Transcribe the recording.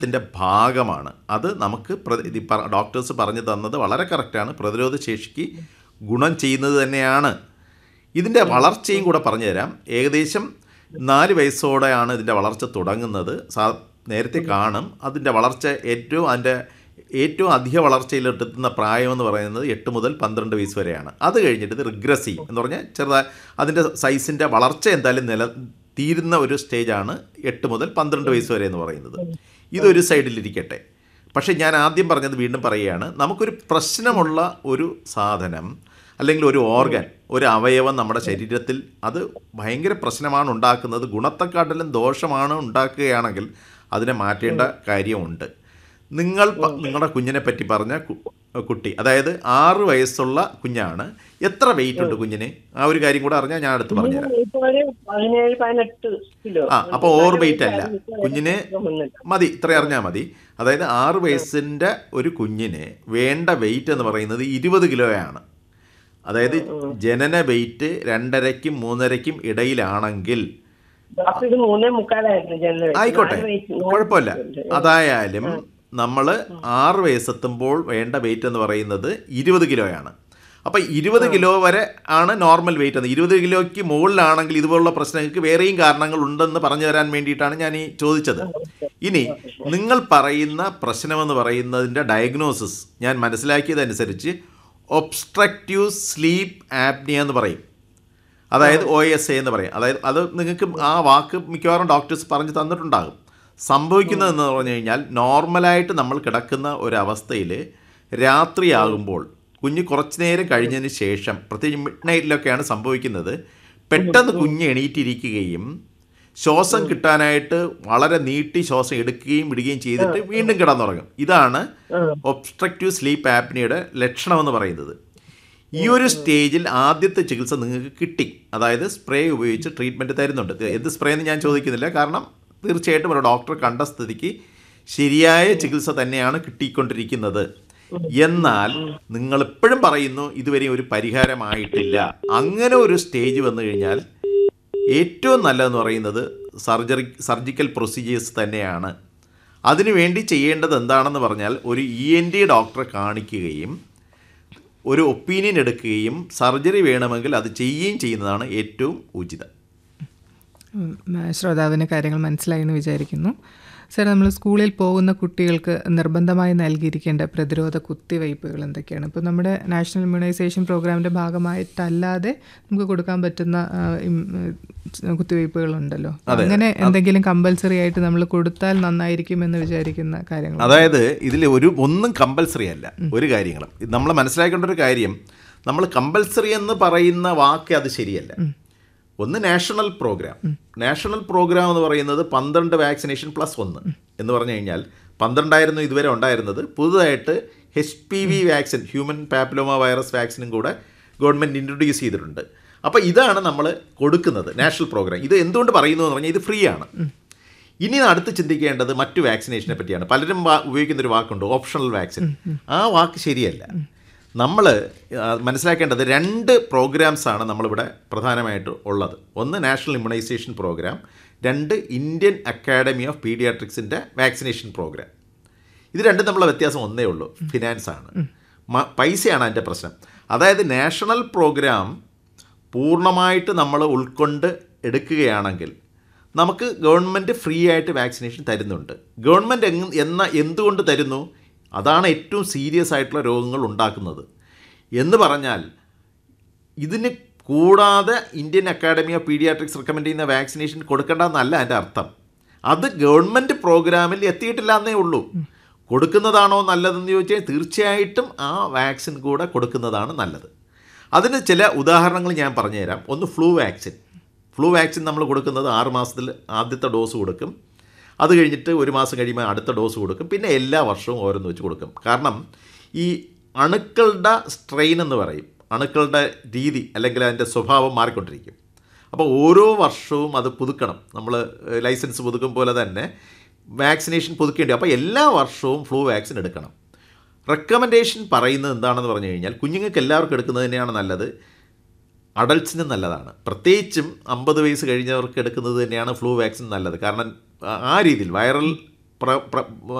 ത്തിൻ്റെ ഭാഗമാണ് അത് നമുക്ക് പ്ര- ഇത് പറ- ഡോക്ടേഴ്സ് പറഞ്ഞു തന്നത് വളരെ കറക്റ്റാണ് പ്രതിരോധ ശേഷിക്ക് ഗുണം ചെയ്യുന്നത് തന്നെയാണ് ഇതിൻ്റെ വളർച്ചയും കൂടെ പറഞ്ഞു തരാം ഏകദേശം നാല് വയസ്സോടെയാണ് ഇതിൻ്റെ വളർച്ച തുടങ്ങുന്നത് സാ നേരത്തെ കാണും അതിൻ്റെ വളർച്ച ഏറ്റവും അതിൻ്റെ ഏറ്റവും അധിക വളർച്ചയിലെത്തുന്ന പ്രായം എന്ന് പറയുന്നത് എട്ട് മുതൽ പന്ത്രണ്ട് വയസ്സ് വരെയാണ് അത് കഴിഞ്ഞിട്ട് ഇത് റിഗ്രസീവ് എന്ന് പറഞ്ഞാൽ ചെറുതായി അതിൻ്റെ സൈസിൻ്റെ വളർച്ച എന്തായാലും നില തീരുന്ന ഒരു സ്റ്റേജാണ് എട്ട് മുതൽ പന്ത്രണ്ട് വയസ്സ് വരെ എന്ന് പറയുന്നത് ഇതൊരു സൈഡിലിരിക്കട്ടെ പക്ഷേ ഞാൻ ആദ്യം പറഞ്ഞത് വീണ്ടും പറയുകയാണ് നമുക്കൊരു പ്രശ്നമുള്ള ഒരു സാധനം അല്ലെങ്കിൽ ഒരു ഓർഗൻ ഒരു അവയവം നമ്മുടെ ശരീരത്തിൽ അത് ഭയങ്കര പ്രശ്നമാണ് ഉണ്ടാക്കുന്നത് ഗുണത്തെക്കാട്ടിലും ദോഷമാണ് ഉണ്ടാക്കുകയാണെങ്കിൽ അതിനെ മാറ്റേണ്ട കാര്യമുണ്ട് നിങ്ങൾ പ- നിങ്ങളുടെ കുഞ്ഞിനെ പറ്റി പറഞ്ഞ കു- കുട്ടി അതായത് ആറ് വയസ്സുള്ള കുഞ്ഞാണ് എത്ര വെയിറ്റ് ഉണ്ട് കുഞ്ഞിന് ആ ഒരു കാര്യം കൂടെ അറിഞ്ഞാൽ ഞാൻ അടുത്ത് പറഞ്ഞുതരാം ഇപ്പൊ ഒരു പതിനേഴ് പതിനെട്ട് കിലോ ആ അപ്പോൾ ഓവർ വെയിറ്റ് അല്ല കുഞ്ഞിന് മതി ഇത്ര അറിഞ്ഞാൽ മതി അതായത് ആറ് വയസ്സിൻ്റെ ഒരു കുഞ്ഞിന് വേണ്ട വെയിറ്റ് എന്ന് പറയുന്നത് ഇരുപത് കിലോയാണ് അതായത് ജനന വെയിറ്റ് രണ്ടരയ്ക്കും മൂന്നരയ്ക്കും ഇടയിലാണെങ്കിൽ അപ്പൊ ഇത് മൂന്നേ മുക്കാലായിരുന്നു ജനറൽ ആയിക്കോട്ടെ കുഴപ്പമില്ല അതായാലും നമ്മൾ ആറ് വയസ്സെത്തുമ്പോൾ വേണ്ട വെയിറ്റ് എന്ന് പറയുന്നത് ഇരുപത് കിലോയാണ് അപ്പോൾ ഇരുപത് കിലോ വരെ ആണ് നോർമൽ വെയിറ്റ് എന്ന് ഇരുപത് കിലോയ്ക്ക് മുകളിലാണെങ്കിൽ ഇതുപോലുള്ള പ്രശ്നങ്ങൾക്ക് വേറെയും കാരണങ്ങൾ ഉണ്ടെന്ന് പറഞ്ഞു തരാൻ വേണ്ടിയിട്ടാണ് ഞാൻ ഈ ചോദിച്ചത് ഇനി നിങ്ങൾ പറയുന്ന പ്രശ്നമെന്ന് പറയുന്നതിൻ്റെ ഡയഗ്നോസിസ് ഞാൻ മനസ്സിലാക്കിയതനുസരിച്ച് ഒബ്സ്ട്രക്റ്റീവ് സ്ലീപ്പ് ആപ്നിയ എന്ന് പറയും അതായത് ഒ എസ് എ എന്ന് പറയും അതായത് അത് നിങ്ങൾക്ക് ആ വാക്ക് മിക്കവാറും ഡോക്ടേഴ്സ് പറഞ്ഞു തന്നിട്ടുണ്ടാകും സംഭവിക്കുന്നതെന്ന് പറഞ്ഞു കഴിഞ്ഞാൽ നോർമലായിട്ട് നമ്മൾ കിടക്കുന്ന ഒരവസ്ഥയിൽ രാത്രിയാകുമ്പോൾ കുഞ്ഞ് കുറച്ച് നേരം കഴിഞ്ഞതിന് ശേഷം പ്രത്യേകിച്ച് മിഡ് നൈറ്റിലൊക്കെയാണ് സംഭവിക്കുന്നത് പെട്ടെന്ന് കുഞ്ഞ് എണീറ്റിരിക്കുകയും ശ്വാസം കിട്ടാനായിട്ട് വളരെ നീട്ടി ശ്വാസം എടുക്കുകയും വിടുകയും ചെയ്തിട്ട് വീണ്ടും കിടന്നുറങ്ങും ഇതാണ് ഒബ്സ്ട്രക്റ്റീവ് സ്ലീപ്പ് ആപ്നിയുടെ ലക്ഷണമെന്ന് പറയുന്നത് ഈ ഒരു സ്റ്റേജിൽ ആദ്യത്തെ ചികിത്സ നിങ്ങൾക്ക് കിട്ടി അതായത് സ്പ്രേ ഉപയോഗിച്ച് ട്രീറ്റ്മെൻറ്റ് തരുന്നുണ്ട് ഇത് എന്ത് സ്പ്രേ എന്ന് ഞാൻ ചോദിക്കുന്നില്ല കാരണം തീർച്ചയായിട്ടും ഒരു ഡോക്ടർ കണ്ട സ്ഥിതിക്ക് ശരിയായ ചികിത്സ തന്നെയാണ് കിട്ടിക്കൊണ്ടിരിക്കുന്നത് എന്നാൽ നിങ്ങൾ ഇപ്പോഴും പറയുന്നു ഇതുവരെ ഒരു പരിഹാരമായിട്ടില്ല അങ്ങനെ ഒരു സ്റ്റേജ് വന്നു കഴിഞ്ഞാൽ ഏറ്റവും നല്ലതെന്ന് പറയുന്നത് സർജറി സർജിക്കൽ പ്രൊസീജിയേഴ്സ് തന്നെയാണ് അതിനുവേണ്ടി ചെയ്യേണ്ടത് എന്താണെന്ന് പറഞ്ഞാൽ ഒരു ഇ എൻ ഡി ഡോക്ടറെ കാണിക്കുകയും ഒരു ഒപ്പീനിയൻ എടുക്കുകയും സർജറി വേണമെങ്കിൽ അത് ചെയ്യുകയും ചെയ്യുന്നതാണ് ഏറ്റവും ഉചിതം ഉം, ശ്രോതാവിന് കാര്യങ്ങൾ മനസ്സിലായി എന്ന് വിചാരിക്കുന്നു സാർ നമ്മൾ സ്കൂളിൽ പോകുന്ന കുട്ടികൾക്ക് നിർബന്ധമായി നൽകിയിരിക്കേണ്ട പ്രതിരോധ കുത്തിവയ്പ്പുകൾ എന്തൊക്കെയാണ് ഇപ്പോൾ നമ്മുടെ നാഷണൽ ഇമ്മ്യൂണൈസേഷൻ പ്രോഗ്രാമിൻ്റെ ഭാഗമായിട്ടല്ലാതെ നമുക്ക് കൊടുക്കാൻ പറ്റുന്ന ആ, ഇം, ഏഹ്, കുത്തിവയ്പ്പുകളുണ്ടല്ലോ അങ്ങനെ എന്തെങ്കിലും കമ്പൽസറി ആയിട്ട് നമ്മൾ കൊടുത്താൽ നന്നായിരിക്കും എന്ന് വിചാരിക്കുന്ന കാര്യങ്ങൾ അതായത് ഇതിൽ ഒരു ഒന്നും കമ്പൽസറി അല്ല ഒരു കാര്യങ്ങളും നമ്മൾ മനസ്സിലാക്കേണ്ട ഒരു കാര്യം നമ്മൾ കമ്പൽസറി എന്ന് പറയുന്ന വാക്ക് അത് ശരിയല്ല ഒന്ന് നാഷണൽ പ്രോഗ്രാം നാഷണൽ പ്രോഗ്രാം എന്ന് പറയുന്നത് പന്ത്രണ്ട് വാക്സിനേഷൻ പ്ലസ് ഒന്ന് എന്ന് പറഞ്ഞു കഴിഞ്ഞാൽ പന്ത്രണ്ടായിരുന്നു ഇതുവരെ ഉണ്ടായിരുന്നത് പുതുതായിട്ട് H P V vaccine human papilloma virus വാക്സിനും കൂടെ ഗവൺമെൻറ് ഇൻട്രൊഡ്യൂസ് ചെയ്തിട്ടുണ്ട് അപ്പോൾ ഇതാണ് നമ്മൾ കൊടുക്കുന്നത് നാഷണൽ പ്രോഗ്രാം ഇത് എന്തുകൊണ്ട് പറയുന്നു എന്ന് പറഞ്ഞാൽ ഇത് ഫ്രീ ആണ് ഇനി അടുത്ത് ചിന്തിക്കേണ്ടത് മറ്റു വാക്സിനേഷനെ പറ്റിയാണ് പലരും വാ- ഉപയോഗിക്കുന്ന ഒരു വാക്കുണ്ട് ഓപ്ഷണൽ വാക്സിൻ ആ വാക്ക് ശരിയല്ല നമ്മൾ മനസ്സിലാക്കേണ്ടത് രണ്ട് പ്രോഗ്രാംസ് ആണ് നമ്മളിവിടെ പ്രധാനമായിട്ട് ഉള്ളത് ഒന്ന് നാഷണൽ ഇമ്മ്യൂണൈസേഷൻ പ്രോഗ്രാം രണ്ട് ഇന്ത്യൻ അക്കാഡമി ഓഫ് പീഡിയാട്രിക്സിൻ്റെ വാക്സിനേഷൻ പ്രോഗ്രാം ഇത് രണ്ടും തമ്മിലുള്ള വ്യത്യാസം ഒന്നേ ഉള്ളൂ ഫിനാൻസ് ആണ് മ- പൈസയാണ് അതിൻ്റെ പ്രശ്നം അതായത് നാഷണൽ പ്രോഗ്രാം പൂർണ്ണമായിട്ട് നമ്മൾ ഉൾക്കൊണ്ട് എടുക്കുകയാണെങ്കിൽ നമുക്ക് ഗവൺമെൻറ് ഫ്രീ ആയിട്ട് വാക്സിനേഷൻ തരുന്നുണ്ട് ഗവൺമെൻറ് എങ് എന്ന എന്തുകൊണ്ട് തരുന്നു അതാണ് ഏറ്റവും സീരിയസ് ആയിട്ടുള്ള രോഗങ്ങൾ ഉണ്ടാക്കുന്നത് എന്ന് പറഞ്ഞാൽ ഇതിന് കൂടാതെ Indian academy of paediatrics recommend ചെയ്യുന്ന വാക്സിനേഷൻ കൊടുക്കേണ്ടതെന്നല്ല എൻ്റെ അർത്ഥം അത് ഗവൺമെൻറ് പ്രോഗ്രാമിൽ എത്തിയിട്ടില്ല എന്നേ ഉള്ളൂ കൊടുക്കുന്നതാണോ നല്ലതെന്ന് ചോദിച്ചാൽ തീർച്ചയായിട്ടും ആ വാക്സിൻ കൂടെ കൊടുക്കുന്നതാണ് നല്ലത് അതിന് ചില ഉദാഹരണങ്ങൾ ഞാൻ പറഞ്ഞുതരാം ഒന്ന് ഫ്ലൂ വാക്സിൻ ഫ്ലൂ വാക്സിൻ നമ്മൾ കൊടുക്കുന്നത് ആറ് മാസത്തിൽ ആദ്യത്തെ ഡോസ് കൊടുക്കും അത് കഴിഞ്ഞിട്ട് ഒരു മാസം കഴിയുമ്പോൾ അടുത്ത ഡോസ് കൊടുക്കും പിന്നെ എല്ലാ വർഷവും ഓരോന്ന് വെച്ച് കൊടുക്കും കാരണം ഈ അണുക്കളുടെ സ്ട്രെയിൻ എന്ന് പറയും അണുക്കളുടെ രീതി അല്ലെങ്കിൽ അതിൻ്റെ സ്വഭാവം മാറിക്കൊണ്ടിരിക്കും അപ്പോൾ ഓരോ വർഷവും അത് പുതുക്കണം നമ്മൾ ലൈസൻസ് പുതുക്കും പോലെ തന്നെ വാക്സിനേഷൻ പുതുക്കേണ്ടി അപ്പോൾ എല്ലാ വർഷവും ഫ്ലൂ വാക്സിൻ എടുക്കണം റെക്കമെൻഡേഷൻ പറയുന്നത് എന്താണെന്ന് പറഞ്ഞു കഴിഞ്ഞാൽ കുഞ്ഞുങ്ങൾക്ക് എല്ലാവർക്കും എടുക്കുന്നത് തന്നെയാണ് നല്ലത് അഡൾട്ട്സിനും നല്ലതാണ് പ്രത്യേകിച്ചും അമ്പത് വയസ്സ് കഴിഞ്ഞവർക്ക് എടുക്കുന്നത് തന്നെയാണ് ഫ്ലൂ വാക്സിൻ നല്ലത് കാരണം ആ- ആ രീതിയിൽ വൈറൽ പ്ര- പ്ര-